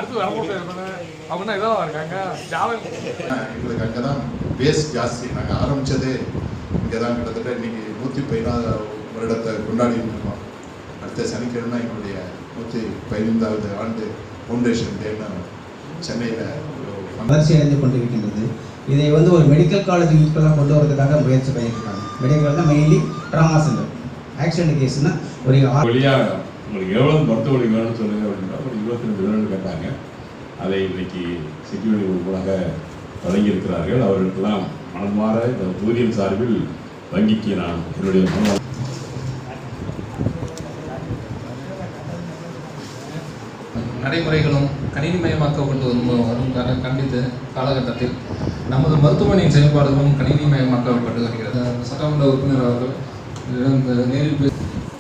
அடுத்து வரப்போட்டு அப்படின்னா இதாக இருக்காங்க ஜாதகம் எங்களுக்கு அங்கே தான் பேஸ் ஜாஸ்தி நாங்கள் ஆரம்பித்ததே இங்கே தான் கிட்டத்தட்ட இன்னைக்கு நூற்றி பதினாறு வருடத்தை கொண்டாடிட்டு இருக்கோம் அடுத்த சனிக்கிழமை எங்களுடைய நூற்றி பதினைந்தாவது ஆண்டு ஃபவுண்டேஷன் டேன்னு சென்னையில் வளர்ச்சி அடைந்து கொண்டிருக்கின்றது இதை வந்து ஒரு மெடிக்கல் காலேஜ் ஈக்குவலாக கொண்டு வரதுக்காக முயற்சி பண்ணியிருக்காங்க மெடிக்கல் தான் மெயின்லி ட்ராமா சென்டர் ஆக்சிடென்ட் கேஸ்னா ஒரு ஆறு வழியா உங்களுக்கு எவ்வளவு மருத்துவ வழி வேணும்னு சொல்லுங்க அப்படின்னா ஒரு இருபத்தி ரெண்டு வேணும்னு கேட்டாங்க அதை இன்னைக்கு செக்யூரிட்டி மூலமாக வழங்கி இருக்கிறார்கள் அவர்களுக்கெல்லாம் மனமாற இந்த ஊதியம் சார்பில் வங்கிக்கு நான் என்னுடைய மன நடைமுறைகளும் கணினிமயமாக்கப்பட்டு வரும் வரும் கால கண்டித்து காலகட்டத்தில் நமது மருத்துவமனையின் செயல்பாடுகளும் கணினிமயமாக்கப்பட்டு வருகிறது சட்டமன்ற உறுப்பினர் அவர்கள் இதில் இந்த நேரில் பேசி